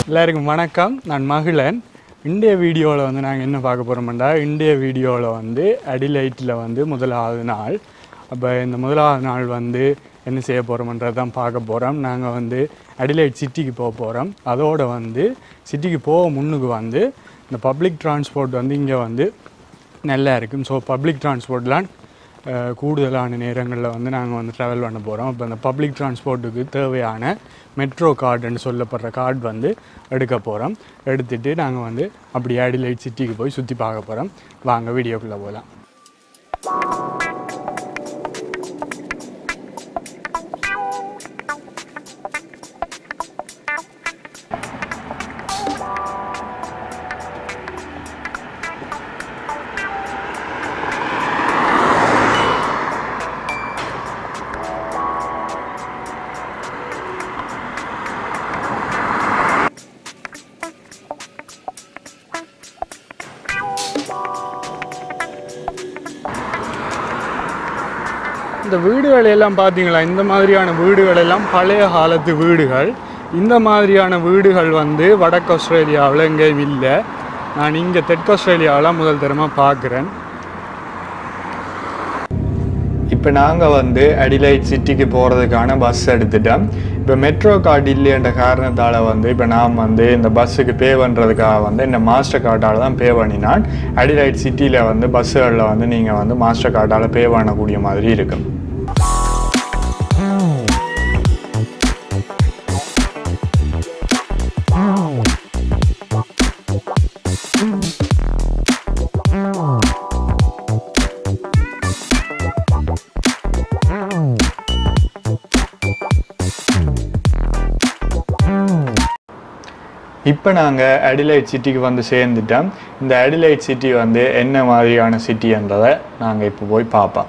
எல்லாருக்கும் வணக்கம் நான் மகிழன் இந்திய வீடியோவில் வந்து நாங்கள் என்ன பார்க்க போகிறோம்டா இந்திய வீடியோவில் வந்து அடிலைட்டில் வந்து முதலாவது நாள் அப்போ இந்த முதலாவது நாள் வந்து என்ன செய்ய போகிறோம்ன்றது தான் பார்க்க போகிறோம் நாங்கள் வந்து அடிலைட் சிட்டிக்கு போக போகிறோம் அதோட வந்து சிட்டிக்கு போக முன்னுக்கு வந்து இந்த பப்ளிக் டிரான்ஸ்போர்ட் வந்து இங்கே வந்து நல்லா இருக்கும் ஸோ பப்ளிக் டிரான்ஸ்போர்ட்லாம் அஹ், கூடுதலான நேரங்களில் வந்து நாங்கள் வந்து ட்ராவல் பண்ண போகிறோம் இப்போ இந்த பப்ளிக் டிரான்ஸ்போர்ட்டுக்கு தேவையான மெட்ரோ கார்டுன்னு சொல்லப்படுற கார்டு வந்து எடுக்க போகிறோம் எடுத்துட்டு நாங்கள் வந்து அப்படி அடிலைட் சிட்டிக்கு போய் சுற்றி பார்க்க போகிறோம் வாங்க வீடியோக்குள்ளே போகலாம் இந்த வீடுகள் எல்லாம் பார்த்தீங்களா இந்த மாதிரியான வீடுகள் எல்லாம் பழைய காலத்து வீடுகள் இந்த மாதிரியான வீடுகள் வந்து வடக்கு ஆஸ்திரேலியாவில் எங்கேயும் இல்லை நான் இங்கே தெற்கு ஆஸ்திரேலியாவில் முதல் தரமாக பார்க்குறேன் இப்போ நாங்கள் வந்து அடிலைட் சிட்டிக்கு போகிறதுக்கான பஸ் எடுத்துட்டோம் இப்போ மெட்ரோ கார்டு இல்லைன்ற காரணத்தால் வந்து இப்போ நான் வந்து இந்த பஸ்ஸுக்கு பே பண்ணுறதுக்காக வந்து இந்த மாஸ்டர் கார்டால் தான் பே பண்ணினான் அடிலைட் சிட்டியில் வந்து பஸ்ஸுகளில் வந்து நீங்கள் வந்து மாஸ்டர் கார்டால் பே பண்ணக்கூடிய மாதிரி இருக்கும் இப்போ நாங்கள் அடிலைட் சிட்டிக்கு வந்து சேர்ந்துட்டோம் இந்த அடிலைட் சிட்டி வந்து என்ன மாதிரியான சிட்டின்றதை நாங்கள் இப்போ போய் பார்ப்போம்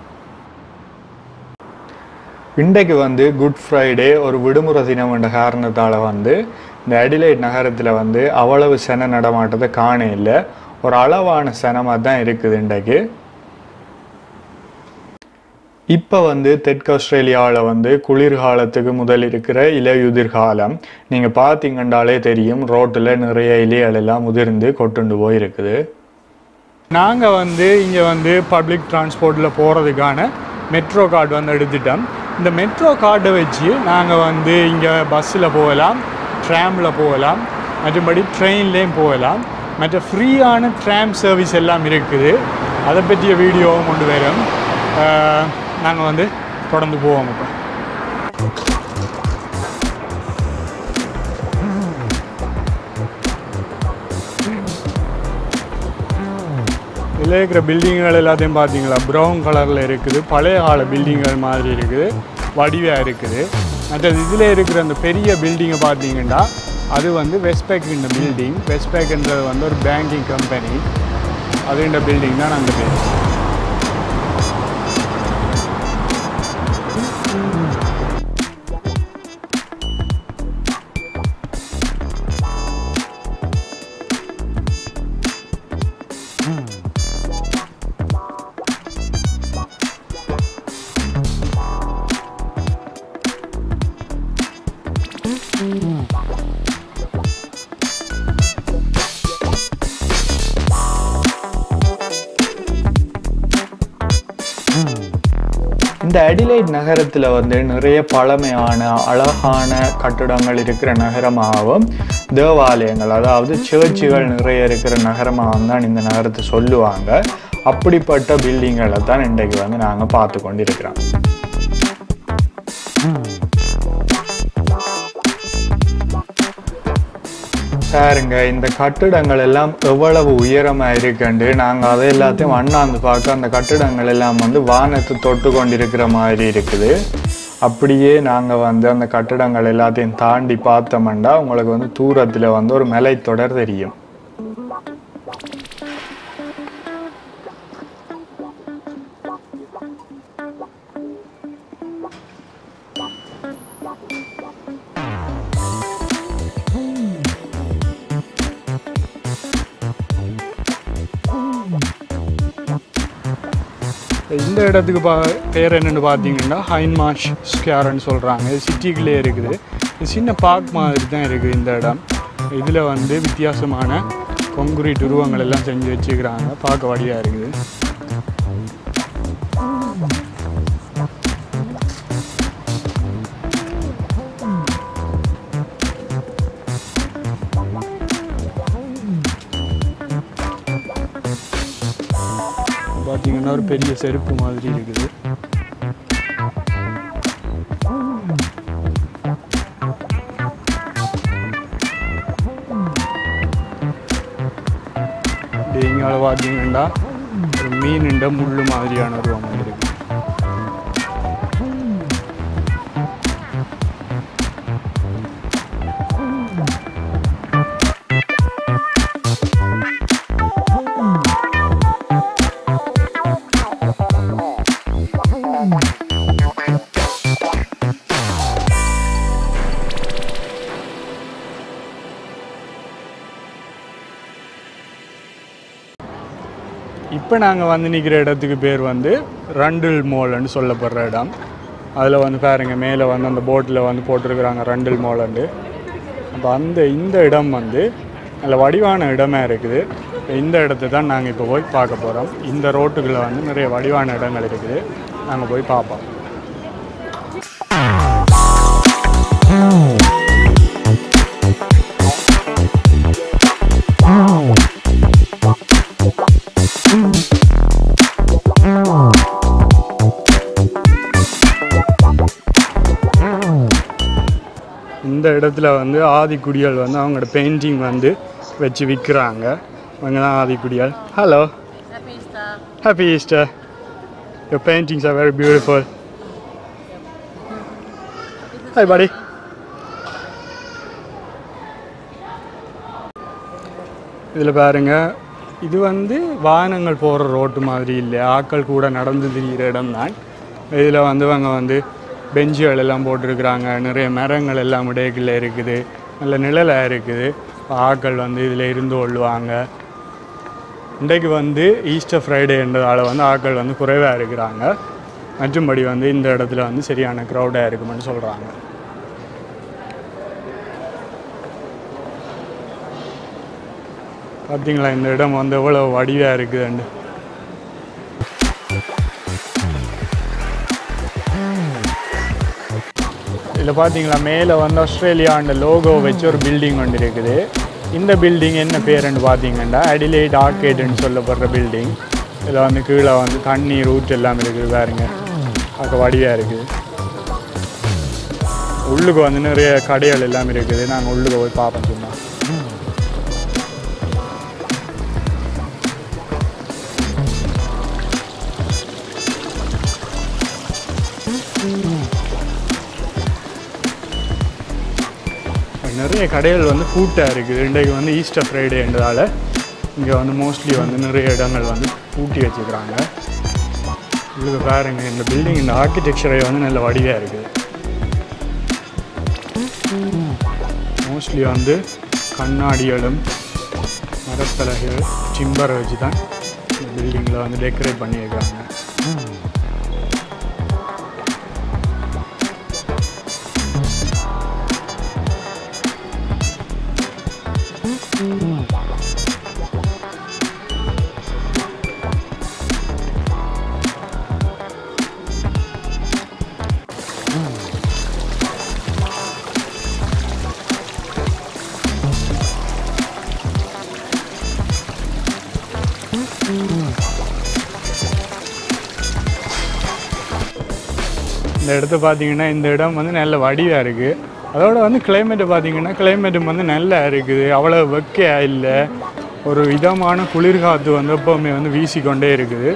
இன்றைக்கு வந்து குட் ஃப்ரைடே ஒரு விடுமுறை தினம் என்ற காரணத்தால் வந்து இந்த அடிலைட் நகரத்தில் வந்து அவ்வளவு சன நடமாட்டத்தை காண இல்லை ஒரு அளவான சனமாக தான் இருக்குது இன்றைக்கு இப்போ வந்து தெற்கு ஆஸ்திரேலியாவில் வந்து குளிர்காலத்துக்கு முதல் இருக்கிற இலையுதிர் காலம் நீங்கள் பார்த்தீங்கன்றாலே தெரியும் ரோட்டில் நிறைய இலைகள் எல்லாம் உதிர்ந்து கொட்டுண்டு போயிருக்குது நாங்கள் வந்து இங்கே வந்து பப்ளிக் டிரான்ஸ்போர்ட்டில் போகிறதுக்கான மெட்ரோ கார்டு வந்து எடுத்துட்டோம் இந்த மெட்ரோ கார்டை வச்சு நாங்கள் வந்து இங்கே பஸ்ஸில் போகலாம் ட்ராமில் போகலாம் மற்றபடி ட்ரெயின்லேயும் போகலாம் மற்ற ஃப்ரீயான ட்ராம் சர்வீஸ் எல்லாம் இருக்குது அதை பற்றிய வீடியோவும் கொண்டு வரும் நாங்கள் வந்து தொடர்ந்து போவோம் இப்போ இதில் இருக்கிற பில்டிங்குகள் எல்லாத்தையும் பார்த்தீங்களா ப்ரௌன் கலரில் இருக்குது பழைய கால பில்டிங்குகள் மாதிரி இருக்குது வடிவாக இருக்குது மற்றது இதில் இருக்கிற அந்த பெரிய பில்டிங்கை பார்த்தீங்கன்னா அது வந்து வெஸ்பேக் இந்த பில்டிங் வெஸ்பேக்ன்றது வந்து ஒரு பேங்கிங் கம்பெனி அது இந்த பில்டிங் தான் அந்த பேர் இந்த அடிலைட் நகரத்தில் வந்து நிறைய பழமையான அழகான கட்டிடங்கள் இருக்கிற நகரமாகவும் தேவாலயங்கள் அதாவது சேர்ச்சுகள் நிறைய இருக்கிற நகரமாகவும் தான் இந்த நகரத்தை சொல்லுவாங்க அப்படிப்பட்ட பில்டிங்களை தான் இன்றைக்கு வந்து நாங்கள் பார்த்து கொண்டு இருக்கிறோம் பாருங்க இந்த கட்டிடங்கள் எல்லாம் எவ்வளவு உயரமா இருக்குண்டு நாங்கள் அதை எல்லாத்தையும் அண்ணாந்து பார்க்க அந்த கட்டிடங்கள் எல்லாம் வந்து வானத்தை தொட்டு கொண்டிருக்கிற மாதிரி இருக்குது அப்படியே நாங்கள் வந்து அந்த கட்டிடங்கள் எல்லாத்தையும் தாண்டி பார்த்தோம்னா உங்களுக்கு வந்து தூரத்தில் வந்து ஒரு மலைத்தொடர் தெரியும் இந்த இடத்துக்கு பா பேர் என்னென்னு பார்த்தீங்கன்னா ஹைன்மாஷ் ஸ்கேர்னு சொல்கிறாங்க இது சிட்டிக்குள்ளே இருக்குது இது சின்ன பார்க் மாதிரி தான் இருக்குது இந்த இடம் இதில் வந்து வித்தியாசமான கொங்குரீட் உருவங்கள் எல்லாம் செஞ்சு வச்சுக்கிறாங்க பார்க்க வழியாக இருக்குது பார்த்தீங்கன்னா ஒரு பெரிய செருப்பு மாதிரி இருக்குது இங்கால பார்த்தீங்கன்னா ஒரு மீனுண்ட முள்ளு மாதிரியான ஒரு அமைப்பு இருக்கு இப்போ நாங்கள் வந்து நிற்கிற இடத்துக்கு பேர் வந்து ரண்டில் மோல்னு சொல்லப்படுற இடம் அதில் வந்து பாருங்க மேலே வந்து அந்த போட்டில் வந்து போட்டிருக்கிறாங்க ரண்டில் மோலண்டு அப்போ அந்த இந்த இடம் வந்து நல்ல வடிவான இடமா இருக்குது இந்த இடத்த தான் நாங்கள் இப்போ போய் பார்க்க போகிறோம் இந்த ரோட்டுக்குள்ளே வந்து நிறைய வடிவான இடங்கள் இருக்குது நாங்கள் போய் பார்ப்போம் இந்த இடத்துல வந்து ஆதிக்குடியால் வந்து அவங்களோட பெயிண்டிங் வந்து வச்சு விற்கிறாங்க அவங்க தான் ஆதிக்குடியால் hello Happy Easter. Happy Easter your paintings are very beautiful hi பாடி இதில் பாருங்க இது வந்து வாகனங்கள் போகிற ரோட்டு மாதிரி இல்லை ஆட்கள் கூட நடந்து திரிகிற இடம் தான் இதில் வந்து அவங்க வந்து பெஞ்சுகள் எல்லாம் போட்டிருக்கிறாங்க நிறைய மரங்கள் எல்லாம் இடையில இருக்குது நல்ல நிழலாக இருக்குது ஆட்கள் வந்து இதில் இருந்து கொள்ளுவாங்க இன்றைக்கு வந்து ஈஸ்டர் ஃப்ரைடேன்றதால வந்து ஆட்கள் வந்து குறைவாக இருக்கிறாங்க மற்றும்படி வந்து இந்த இடத்துல வந்து சரியான க்ரௌடாக இருக்குமென்னு சொல்கிறாங்க பார்த்தீங்களா இந்த இடம் வந்து எவ்வளோ வடிவாக இருக்குதுன்னு இதில் பார்த்தீங்களா மேலே வந்து ஆஸ்திரேலியாண்ட லோகோ வச்சு ஒரு பில்டிங் ஒன்று இருக்குது இந்த பில்டிங் என்ன பேருன்னு பார்த்தீங்கன்னா அடிலைட் ஆர்கேடுன்னு சொல்லப்படுற பில்டிங் இதில் வந்து கீழே வந்து தண்ணீர் ஊற்று எல்லாம் இருக்குது பாருங்க பார்க்க வடிவாக இருக்குது உள்ளுக்கு வந்து நிறைய கடைகள் எல்லாம் இருக்குது நாங்கள் உள்ளுக்கு போய் பார்ப்போம் சும்மா நிறைய கடைகள் வந்து கூட்டாக இருக்குது இன்றைக்கு வந்து ஈஸ்டர் ஃப்ரைடேன்றதால இங்கே வந்து மோஸ்ட்லி வந்து நிறைய இடங்கள் வந்து பூட்டி வச்சுக்கிறாங்க உங்களுக்கு பாருங்க இந்த பில்டிங் இந்த ஆர்கிடெக்சரே வந்து நல்ல வடிவாக இருக்குது மோஸ்ட்லி வந்து கண்ணாடிகளும் மரப்பலகைகள் சிம்பரை வச்சு தான் இந்த பில்டிங்கில் வந்து டெக்கரேட் பண்ணியிருக்காங்க இந்த இடத்த பார்த்தீங்கன்னா இந்த இடம் வந்து நல்ல வடிவாக இருக்குது அதோட வந்து கிளைமேட்டு பார்த்தீங்கன்னா கிளைமேட்டும் வந்து நல்லா இருக்குது அவ்வளோ வெக்கையா இல்லை ஒரு இதமான குளிர்காற்று வந்து எப்போவுமே வந்து வீசிக்கொண்டே இருக்குது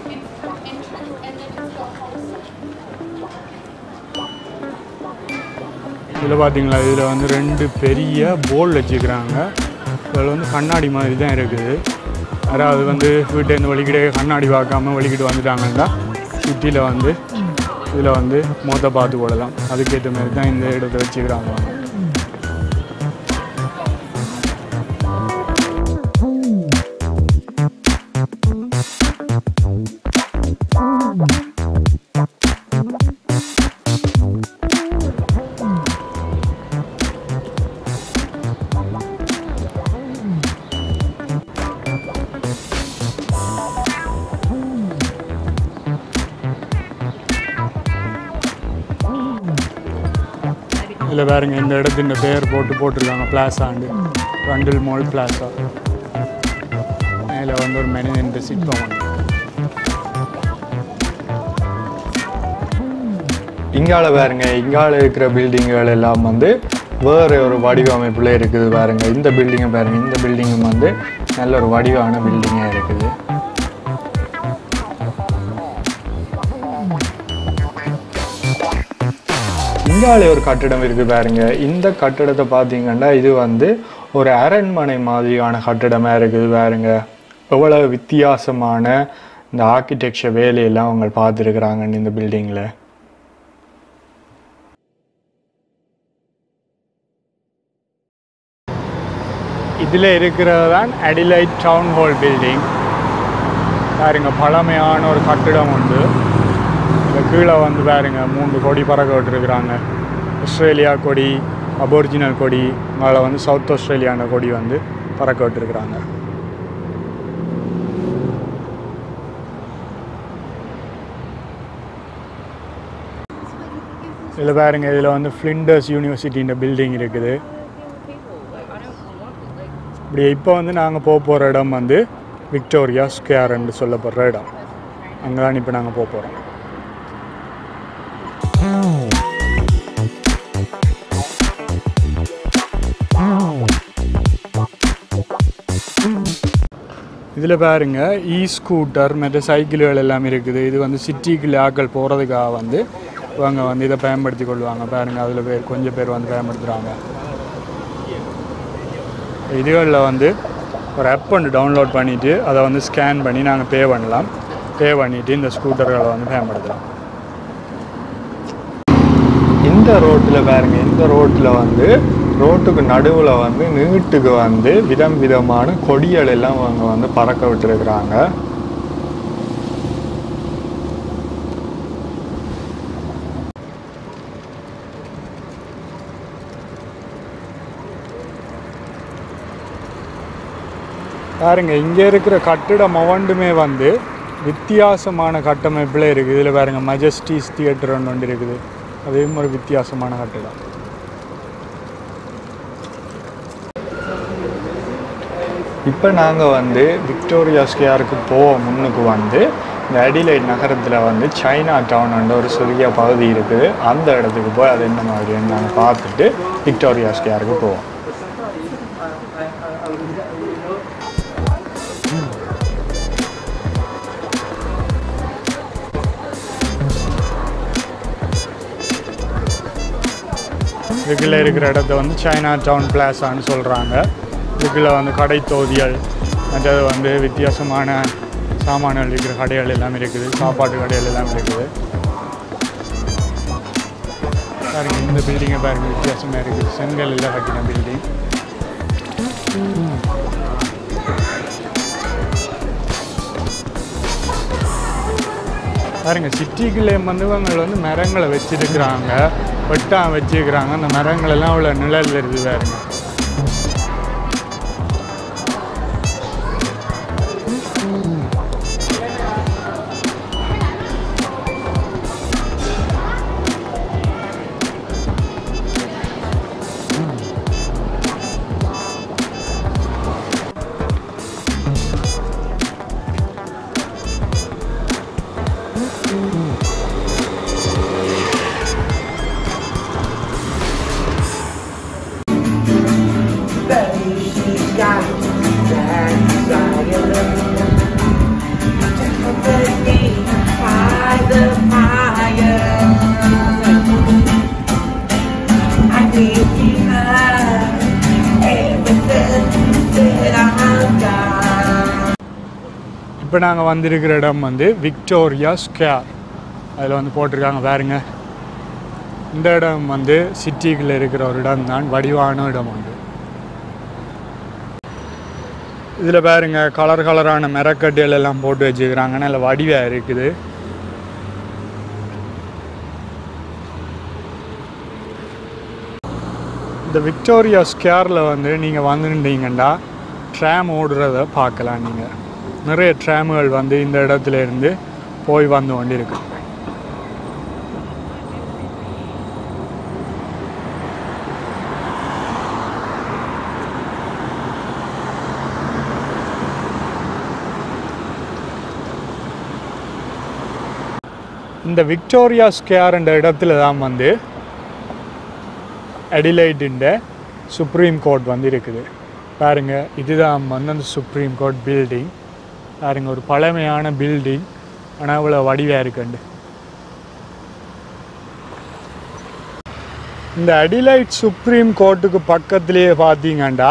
இதில் பார்த்தீங்களா இதில் வந்து ரெண்டு பெரிய போல் வச்சுக்கிறாங்க இதில் வந்து கண்ணாடி மாதிரி தான் இருக்குது யாராவது வந்து வீட்டேருந்து வலிக்கிட்டே கண்ணாடி பார்க்காம வலிக்கிட்டு வந்துட்டாங்கன்னா சுற்றியில் வந்து இதில் வந்து மொத்த பார்த்து கொள்ளலாம் அதுக்கேற்ற மாதிரி தான் இந்த இடத்த வச்சுக்கிறாங்க இதில் பாருங்க இந்த இடத்தின் பெயர் போட்டு போட்டிருக்காங்க பிளாஸாண்டு ரண்டில் மால் பிளாஸா மேலே வந்து ஒரு மனிதன் சிற்பம் வந்து இங்கால பாருங்க இங்கால இருக்கிற பில்டிங்குகள் எல்லாம் வந்து வேறு ஒரு வடிவமைப்புல இருக்குது பாருங்க இந்த பில்டிங்கை பாருங்க இந்த பில்டிங்கும் வந்து நல்ல ஒரு வடிவான பில்டிங்காக இருக்குது இங்காலே ஒரு கட்டிடம் இருக்குது பாருங்க இந்த கட்டிடத்தை பார்த்தீங்கன்னா இது வந்து ஒரு அரண்மனை மாதிரியான கட்டிடமாக இருக்குது பாருங்க எவ்வளவு வித்தியாசமான இந்த ஆர்கிடெக்சர் வேலையெல்லாம் அவங்க பார்த்துருக்குறாங்கன்னு இந்த பில்டிங்கில் இதில் இருக்கிறது தான் அடிலைட் டவுன் ஹால் பில்டிங் பாருங்க பழமையான ஒரு கட்டிடம் உண்டு இந்த கீழே வந்து பாருங்க மூன்று கொடி பறக்க விட்டுருக்குறாங்க ஆஸ்திரேலியா கொடி அபோரிஜினல் கொடி அதில் வந்து சவுத் ஆஸ்திரேலியான கொடி வந்து பறக்க விட்டுருக்குறாங்க இதில் பாருங்க இதில் வந்து ஃப்ளிண்டர்ஸ் யூனிவர்சிட்டின்ற பில்டிங் இருக்குது இப்படி இப்போ வந்து நாங்கள் போக போகிற இடம் வந்து விக்டோரியா ஸ்கொயர்ன்னு சொல்லப்படுற இடம் அங்கே தான் இப்போ நாங்கள் போக போகிறோம் இதில் பாருங்க இ ஸ்கூட்டர் மற்ற சைக்கிள்கள் எல்லாம் இருக்குது இது வந்து சிட்டிக்குள்ள ஆட்கள் போகிறதுக்காக வந்து இவங்க வந்து இதை பயன்படுத்தி கொள்வாங்க பாருங்க அதில் பேர் கொஞ்சம் பேர் வந்து பயன்படுத்துகிறாங்க இதுகளில் வந்து ஒரு ஆப் ஒன்று டவுன்லோட் பண்ணிவிட்டு அதை வந்து ஸ்கேன் பண்ணி நாங்கள் பே பண்ணலாம் பே பண்ணிவிட்டு இந்த ஸ்கூட்டர்களை வந்து பயன்படுத்தலாம் இந்த ரோட்டில் பாருங்க இந்த ரோட்டில் வந்து ரோட்டுக்கு நடுவில் வந்து நீட்டுக்கு வந்து விதம் விதமான கொடிகள் எல்லாம் அவங்க வந்து பறக்க விட்டுருக்குறாங்க பாருங்க இங்கே இருக்கிற கட்டிடம் ஒவ்வொன்றுமே வந்து வித்தியாசமான கட்டமைப்பில் இருக்குது இதில் பாருங்க மஜஸ்டிஸ் தியேட்டர் ஒன்று ஒன்று இருக்குது அதுவும் ஒரு வித்தியாசமான கட்டிடம் இப்போ நாங்கள் வந்து விக்டோரியா ஸ்கொயருக்கு போக முன்னுக்கு வந்து இந்த அடிலைட் நகரத்தில் வந்து சைனா டவுன் ஒரு சிறிய பகுதி இருக்குது அந்த இடத்துக்கு போய் அது என்ன மாதிரின்னு நாங்கள் பார்த்துட்டு விக்டோரியா ஸ்கொயருக்கு போவோம் இதுக்குள்ளே இருக்கிற இடத்த வந்து சைனா டவுன் பிளாஸான்னு சொல்கிறாங்க இதுக்குள்ளே வந்து கடை தோதியல் மற்றது வந்து வித்தியாசமான சாமான்கள் இருக்கிற கடைகள் எல்லாம் இருக்குது சாப்பாட்டு கடைகள் எல்லாம் இருக்குது பாருங்க இந்த பில்டிங்கை பாருங்க வித்தியாசமாக இருக்குது செங்கல் எல்லாம் கட்டின பில்டிங் பாருங்க சிட்டிக்குள்ளே வந்து இவங்க வந்து மரங்களை வச்சிருக்கிறாங்க வெட்டான் வச்சிருக்கிறாங்க அந்த மரங்கள் எல்லாம் அவ்வளோ நிழல் வருது பாருங்க Baby, she's got that desire. Baby, by the fire. I give you her everything that I've got. இப்போ நாங்கள் வந்திருக்கிற இடம் வந்து விக்டோரியா ஸ்கொயர் அதில் வந்து போட்டிருக்காங்க பாருங்க இந்த இடம் வந்து சிட்டிக்குள்ளே இருக்கிற ஒரு இடம் தான் வடிவான இடம் உண்டு இதில் பாருங்க கலர் கலரான மரக்கட்டிகள் எல்லாம் போட்டு வச்சுக்கிறாங்க நல்ல வடிவாக இருக்குது இந்த விக்டோரியா ஸ்கேரில் வந்து நீங்கள் வந்துட்டீங்கன்னா ட்ராம் ஓடுறத பார்க்கலாம் நீங்கள் நிறைய ட்ராமுகள் வந்து இந்த இடத்துல இருந்து போய் வந்து கொண்டிருக்கு இந்த விக்டோரியா ஸ்கொயர்ன்ற இடத்துல தான் வந்து அடிலைட்டுன்ற சுப்ரீம் கோர்ட் வந்து இருக்குது பாருங்க இதுதான் வந்து அந்த சுப்ரீம் கோர்ட் பில்டிங் பாருங்க ஒரு பழமையான பில்டிங் ஆனால் இவ்வளோ வடிவாக இருக்குண்டு இந்த அடிலைட் சுப்ரீம் கோர்ட்டுக்கு பக்கத்துலேயே பார்த்தீங்கண்டா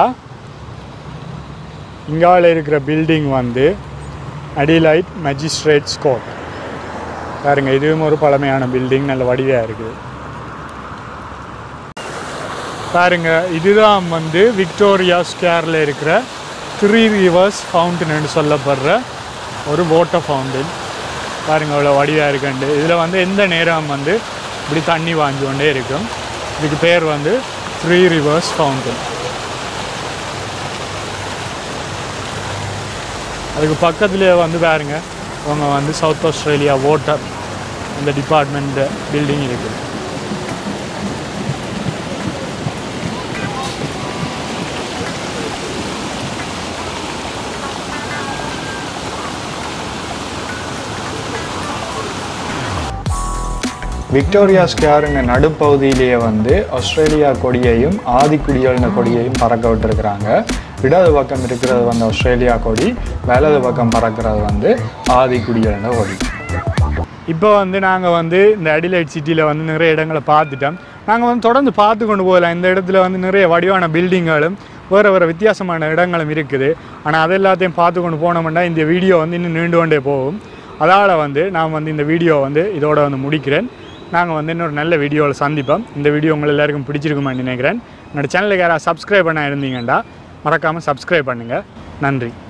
இங்கால இருக்கிற பில்டிங் வந்து அடிலைட் மேஜிஸ்ட்ரேட்ஸ் கோர்ட் பாருங்க இதுவும் ஒரு பழமையான பில்டிங் நல்ல வடிவாக இருக்குது பாருங்க இதுதான் வந்து விக்டோரியா ஸ்கொயரில் இருக்கிற த்ரீ ரிவர்ஸ் ஃபவுண்டன்னு சொல்லப்படுற ஒரு வாட்டர் ஃபவுண்டன் பாருங்க அவ்வளோ வடிவாக இருக்குண்டு இதில் வந்து எந்த நேரம் வந்து இப்படி தண்ணி வாங்கி கொண்டே இருக்கும் இதுக்கு பேர் வந்து த்ரீ ரிவர்ஸ் ஃபவுண்டன் அதுக்கு பக்கத்துலேயே வந்து பாருங்க அவங்க வந்து சவுத் ஆஸ்திரேலியா வாட்டர் அந்த டிபார்ட்மெண்ட் பில்டிங் இருக்குது விக்டோரியா ஸ்கொயருங்க நடுப்பகுதியிலேயே வந்து ஆஸ்திரேலியா கொடியையும் ஆதிக்குடியல்ன கொடியையும் பறக்க விட்டுருக்குறாங்க இடது பக்கம் இருக்கிறது வந்து ஆஸ்திரேலியா கொடி வலது பக்கம் பறக்கிறது வந்து ஆதிக்குடியல்ன கொடி இப்போ வந்து நாங்கள் வந்து இந்த அடிலைட் சிட்டியில் வந்து நிறைய இடங்களை பார்த்துட்டோம் நாங்கள் வந்து தொடர்ந்து பார்த்து கொண்டு போகலாம் இந்த இடத்துல வந்து நிறைய வடிவான பில்டிங்களும் வேறு வேறு வித்தியாசமான இடங்களும் இருக்குது ஆனால் அது எல்லாத்தையும் பார்த்து கொண்டு போனோம்னா இந்த வீடியோ வந்து இன்னும் நீண்டு கொண்டே போகும் அதால் வந்து நான் வந்து இந்த வீடியோ வந்து இதோட வந்து முடிக்கிறேன் நாங்கள் வந்து இன்னொரு நல்ல வீடியோவில் சந்திப்போம் இந்த வீடியோ உங்கள் எல்லாருக்கும் பிடிச்சிருக்குமான்னு நினைக்கிறேன் என்னோட சேனலுக்கு யாராவது சப்ஸ்கிரைப் பண்ண இருந்தீங்கன்னா மறக்காமல் சப்ஸ்கிரைப் பண்ணுங்கள் நன்றி